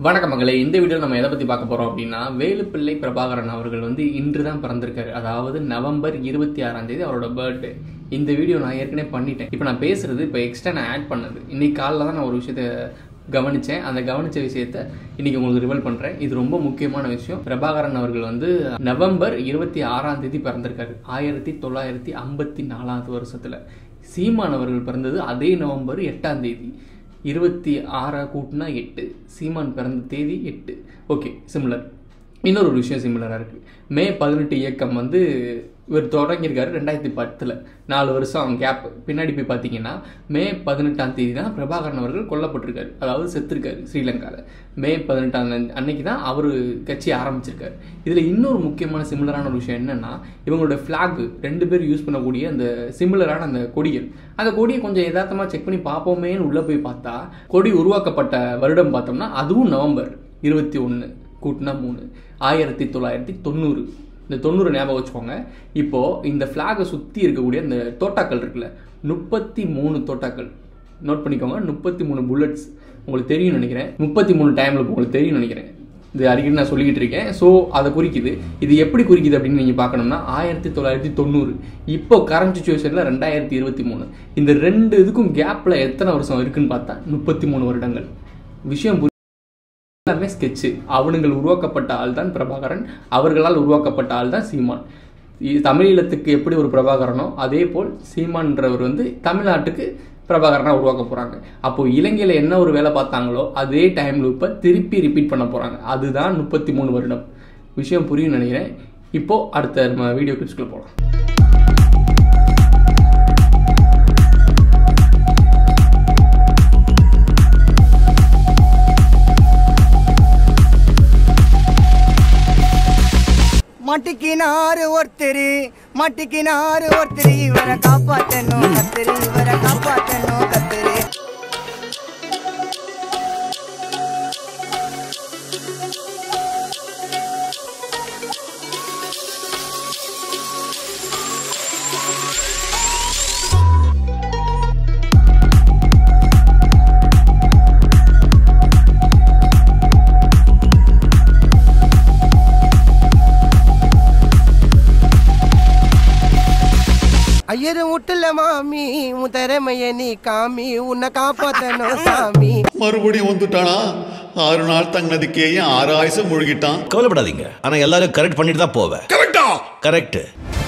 வணக்கம் மகளே இந்த வீடியோ நம்ம எதை பத்தி பார்க்க போறோம் அப்படின்னா வேலுப்பிள்ளை பிரபாகரன் அவர்கள் வந்து இன்று தான் பிறந்திருக்காரு அதாவது நவம்பர் இருபத்தி ஆறாம் தேதி அவரோட பர்த்டே இந்த வீடியோ நான் ஏற்கனவே பண்ணிட்டேன் இப்போ நான் பேசுறது இப்போ எக்ஸ்ட்ரா நான் ஆட் பண்ணது இன்னைக்கு காலைல தான் நான் ஒரு விஷயத்த கவனிச்சேன் அந்த கவனிச்ச விஷயத்த இன்னைக்கு உங்களுக்கு ரிவல் பண்றேன் இது ரொம்ப முக்கியமான விஷயம் பிரபாகரன் அவர்கள் வந்து நவம்பர் இருபத்தி ஆறாம் தேதி பிறந்திருக்காரு ஆயிரத்தி தொள்ளாயிரத்தி ஐம்பத்தி நாலாவது வருஷத்துல சீமான் அவர்கள் பிறந்தது அதே நவம்பர் எட்டாம் தேதி இருபத்தி ஆறா கூட்டினா எட்டு சீமான் பிறந்த தேதி எட்டு ஓகே சிமிலர் இன்னொரு ஒரு விஷயம் சிமிலராக இருக்குது மே பதினெட்டு இயக்கம் வந்து இவர் தொடங்கியிருக்காரு ரெண்டாயிரத்தி பத்தில் நாலு வருஷம் கேப் பின்னாடி போய் பார்த்தீங்கன்னா மே பதினெட்டாம் தேதி தான் பிரபாகரன் அவர்கள் கொல்லப்பட்டிருக்காரு அதாவது செத்துருக்காரு ஸ்ரீலங்காவில் மே பதினெட்டாம் அன்னைக்கு தான் அவர் கட்சி ஆரம்பிச்சிருக்காரு இதில் இன்னொரு முக்கியமான சிமிலரான ஒரு விஷயம் என்னன்னா இவங்களோட ஃப்ளாக் ரெண்டு பேர் யூஸ் பண்ணக்கூடிய அந்த சிமிலரான அந்த கொடிகள் அந்த கொடியை கொஞ்சம் யதார்த்தமாக செக் பண்ணி பார்ப்போமேன்னு உள்ளே போய் பார்த்தா கொடி உருவாக்கப்பட்ட வருடம் பார்த்தோம்னா அதுவும் நவம்பர் இருபத்தி ஒன்று கூட்டினா மூணு ஆயிரத்தி தொள்ளாயிரத்தி தொண்ணூறு இந்த தொண்ணூறு ஞாபகம் வச்சுக்கோங்க இப்போ இந்த ஃப்ளாகை சுற்றி இருக்கக்கூடிய இந்த தோட்டாக்கள் இருக்குல்ல முப்பத்தி மூணு தோட்டாக்கள் நோட் பண்ணிக்கோங்க முப்பத்தி மூணு புல்லட்ஸ் உங்களுக்கு தெரியும் நினைக்கிறேன் முப்பத்தி மூணு டைமில் உங்களுக்கு தெரியும் நினைக்கிறேன் இது அடிக்கடி நான் சொல்லிக்கிட்டு இருக்கேன் ஸோ அதை குறிக்குது இது எப்படி குறிக்குது அப்படின்னு நீங்கள் பார்க்கணும்னா ஆயிரத்தி தொள்ளாயிரத்தி தொண்ணூறு இப்போ கரண்ட் சுச்சுவேஷனில் ரெண்டாயிரத்தி இருபத்தி மூணு இந்த ரெண்டு இதுக்கும் கேப்பில் எத்தனை வருஷம் இருக்குன்னு பார்த்தா முப்பத்தி மூணு வருடங்கள் விஷயம் புரி- எல்லாமே ஸ்கெட்சு அவனுங்கள் உருவாக்கப்பட்ட ஆள் தான் பிரபாகரன் அவர்களால் உருவாக்கப்பட்ட ஆள் தான் சீமான் இ- தமிழீழத்துக்கு எப்படி ஒரு பிரபாகரனோ அதே போல் சீமான்றவர் வந்து தமிழ்நாட்டுக்கு பிரபாகரனா உருவாக்க போறாங்க அப்போ இலங்கையில என்ன ஒரு வேலை பார்த்தாங்களோ அதே டைம் லூப்பை திருப்பி ரிப்பீட் பண்ண போறாங்க அதுதான் முப்பத்தி மூணு வருடம் விஷயம் புரியும் நினைக்கிறேன் இப்போ அடுத்த நம்ம வீடியோ கிளிப்ஸ்குள்ள போகலாம் மட்டிக்கினாரு ஒருத்தரு மட்டிக்கினாரு ஒருத்தரு இவரை காப்பாத்தணும் கத்துரு இவரை காப்பாத்தணும் கத்துரு ஐயரு விட்டுல மாமி உன் திறமைய நீ காமி உன்னை காப்பாத்தணும் சாமி மறுபடியும் வந்துட்டானா ஆறு நாள் தங்கினதுக்கே ஏன் ஆறு ஆயுசம் முழுகிட்டான் கவலைப்படாதீங்க ஆனா எல்லாரும் கரெக்ட் பண்ணிட்டு தான் போவேன் கரெக்டா கரெக்ட்